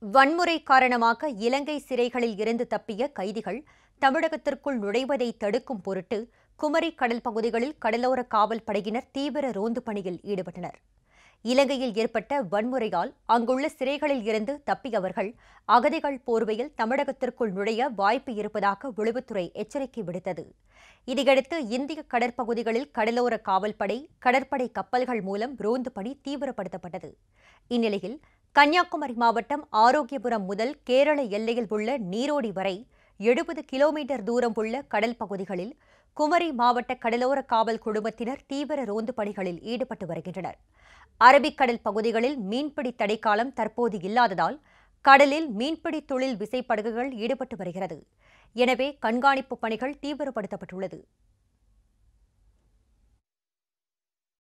வன்முறை காரணமாக இலங்கை சிறைகளில் இருந்து தப்பிய கைதிகள் தமிழகத்திற்குள் நுழைவதை தடுக்கும் பொருட்டு குமரி கடல் பகுதிகளில் கடலோர காவல் படையினர் தீவிர ரோந்து பணியில் ஈடுபட்டனர் இலங்கையில் ஏற்பட்ட வன்முறையால் அங்குள்ள சிறைகளில் இருந்து தப்பியவர்கள் அகதிகள் போர்வையில் தமிழகத்திற்குள் நுழைய வாய்ப்பு இருப்பதாக உளவுத்துறை எச்சரிக்கை விடுத்தது இதையடுத்து இந்திய கடற்பகுதிகளில் கடலோர காவல்படை கடற்படை கப்பல்கள் மூலம் ரோந்து பணி தீவிரப்படுத்தப்பட்டது இந்நிலையில் கன்னியாகுமரி மாவட்டம் ஆரோக்கியபுரம் முதல் கேரள எல்லையில் உள்ள நீரோடி வரை எழுபது கிலோமீட்டர் தூரம் உள்ள கடல் பகுதிகளில் குமரி மாவட்ட கடலோர காவல் குழுமத்தினர் தீவிர ரோந்து பணிகளில் ஈடுபட்டு வருகின்றனர் அரபிக்கடல் பகுதிகளில் மீன்பிடி தடைக்காலம் தற்போது இல்லாததால் கடலில் மீன்பிடி தொழில் விசைப்படகுகள் ஈடுபட்டு வருகிறது எனவே கண்காணிப்பு பணிகள் தீவிரப்படுத்தப்பட்டுள்ளது